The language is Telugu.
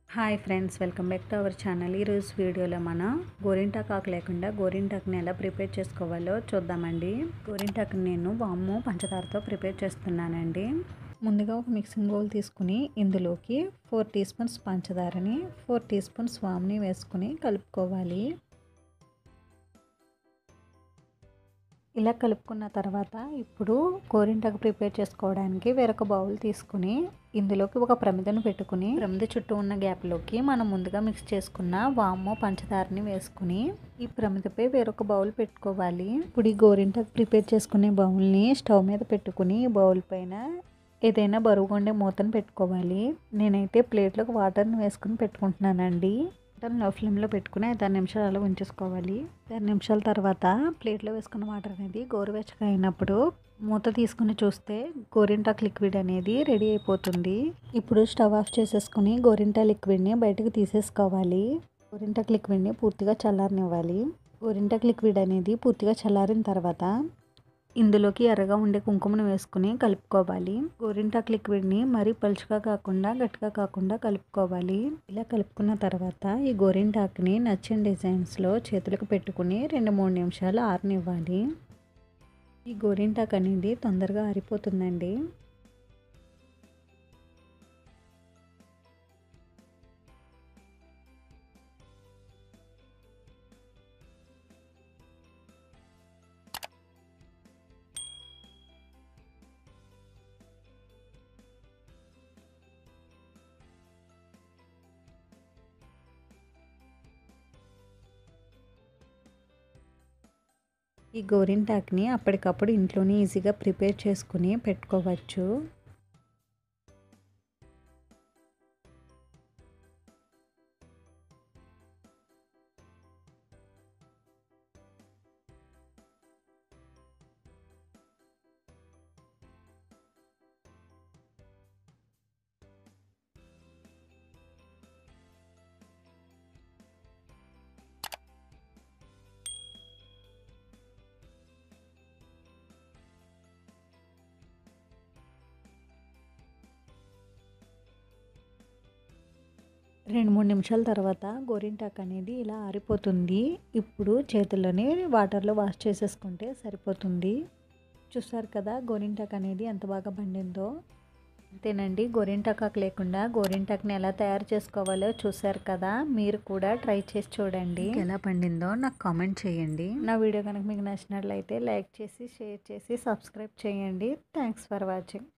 hi friends welcome back to our channel ఈరోజు వీడియోలో మనం గోరింటాకు ఆకు లేకుండా గోరింటాకుని ఎలా ప్రిపేర్ చేసుకోవాలో చూద్దామండి గోరింటాకుని నేను వాము పంచదారతో ప్రిపేర్ చేస్తున్నానండి ముందుగా ఒక మిక్సింగ్ బౌల్ తీసుకుని ఇందులోకి ఫోర్ టీ స్పూన్స్ పంచదారని ఫోర్ టీ స్పూన్స్ వాముని వేసుకుని కలుపుకోవాలి ఇలా కలుపుకున్న తర్వాత ఇప్పుడు గోరింటాకు ప్రిపేర్ చేసుకోవడానికి వేరొక బౌల్ తీసుకుని ఇందులోకి ఒక ప్రమిదను పెట్టుకుని ప్రమిద చుట్టూ ఉన్న గ్యాప్లోకి మనం ముందుగా మిక్స్ చేసుకున్న వాము పంచదారని వేసుకుని ఈ ప్రమిదపై వేరొక బౌల్ పెట్టుకోవాలి ఇప్పుడు ఈ గోరింటాకు ప్రిపేర్ చేసుకునే బౌల్ని స్టవ్ మీద పెట్టుకుని ఈ బౌల్ పైన ఏదైనా బరువుగా ఉండే మూతను పెట్టుకోవాలి నేనైతే ప్లేట్లోకి వాటర్ని వేసుకుని పెట్టుకుంటున్నానండి లో ఫ్లేమ్లో పెట్టుకుని ఐదు నిమిషాలు అలా ఉంచేసుకోవాలి ఐదు నిమిషాల తర్వాత ప్లేట్లో వేసుకున్న వాటర్ అనేది గోరువెచ్చగా అయినప్పుడు మూత తీసుకుని చూస్తే గోరింటాక్ లిక్విడ్ అనేది రెడీ అయిపోతుంది ఇప్పుడు స్టవ్ ఆఫ్ చేసేసుకుని గోరింటా లిక్విడ్ని బయటకు తీసేసుకోవాలి గోరింటాక్ లిక్విడ్ని పూర్తిగా చల్లారనివ్వాలి గోరింటాక్ లిక్విడ్ అనేది పూర్తిగా చల్లారిన తర్వాత ఇందులోకి ఎర్రగా ఉండే కుంకుమను వేసుకుని కలుపుకోవాలి గోరింటాకు లిక్విడ్ని మరీ పలుచగా కాకుండా గట్టిగా కాకుండా కలుపుకోవాలి ఇలా కలుపుకున్న తర్వాత ఈ గోరింటాకుని నచ్చిన డిజైన్స్లో చేతులకు పెట్టుకుని రెండు మూడు నిమిషాలు ఆరనివ్వాలి ఈ గోరింటాకు అనేది తొందరగా ఆరిపోతుందండి ఈ గోరింటాక్ని అప్పటికప్పుడు ఇంట్లోనే ఈజీగా ప్రిపేర్ చేసుకుని పెట్టుకోవచ్చు రెండు మూడు నిమిషాల తర్వాత గోరింటాక్ అనేది ఇలా ఆరిపోతుంది ఇప్పుడు చేతుల్లోనే వాటర్లో వాష్ చేసేసుకుంటే సరిపోతుంది చూసారు కదా గోరింటాక్ అనేది ఎంత బాగా పండిందో అంతేనండి గోరింటాకాకు లేకుండా గోరింటాక్ని ఎలా తయారు చేసుకోవాలో చూసారు కదా మీరు కూడా ట్రై చేసి చూడండి ఎలా పండిందో నాకు కామెంట్ చేయండి నా వీడియో కనుక మీకు నచ్చినట్లయితే లైక్ చేసి షేర్ చేసి సబ్స్క్రైబ్ చేయండి థ్యాంక్స్ ఫర్ వాచింగ్